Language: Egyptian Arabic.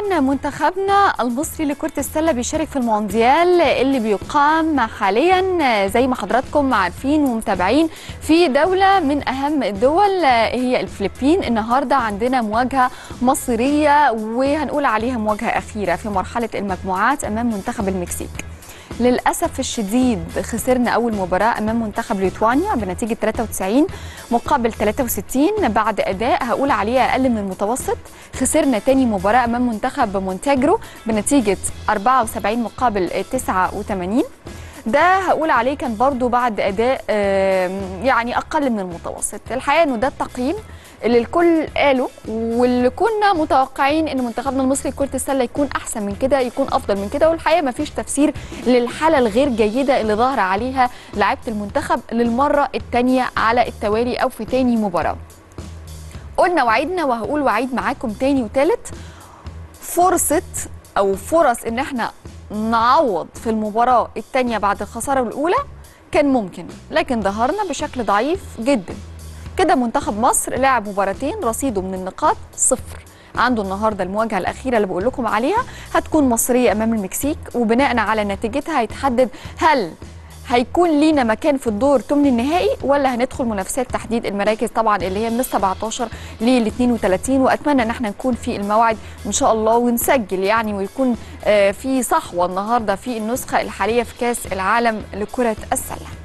منتخبنا المصري لكرة السلة بيشارك في المونديال اللي بيقام حاليا زي ما حضراتكم عارفين ومتابعين في دولة من أهم الدول هي الفلبين النهاردة عندنا مواجهة مصرية وهنقول عليها مواجهة أخيرة في مرحلة المجموعات أمام منتخب المكسيك للأسف الشديد خسرنا أول مباراة أمام منتخب ليتوانيا بنتيجة 93 مقابل 63 بعد أداء هقول عليه أقل من المتوسط خسرنا تاني مباراة أمام منتخب مونتاجرو بنتيجة 74 مقابل 89 ده هقول عليه كان برضو بعد أداء يعني أقل من المتوسط الحقيقة أنه ده التقييم اللي الكل قاله واللي كنا متوقعين ان منتخبنا المصري لكره السله يكون احسن من كده يكون افضل من كده والحقيقه ما فيش تفسير للحاله الغير جيده اللي ظهر عليها لعيبه المنتخب للمره الثانيه على التوالي او في تاني مباراه قلنا وعدنا وهقول وعيد معاكم تاني وتالت فرصه او فرص ان احنا نعوض في المباراه الثانيه بعد الخساره الاولى كان ممكن لكن ظهرنا بشكل ضعيف جدا كده منتخب مصر لعب مباراتين رصيده من النقاط صفر عنده النهارده المواجهه الاخيره اللي بقول لكم عليها هتكون مصريه امام المكسيك وبناء على نتيجتها هيتحدد هل هيكون لينا مكان في الدور ثمن النهائي ولا هندخل منافسات تحديد المراكز طبعا اللي هي من ال 17 لل 32 واتمنى ان احنا نكون في الموعد ان شاء الله ونسجل يعني ويكون في صحوه النهارده في النسخه الحاليه في كاس العالم لكره السله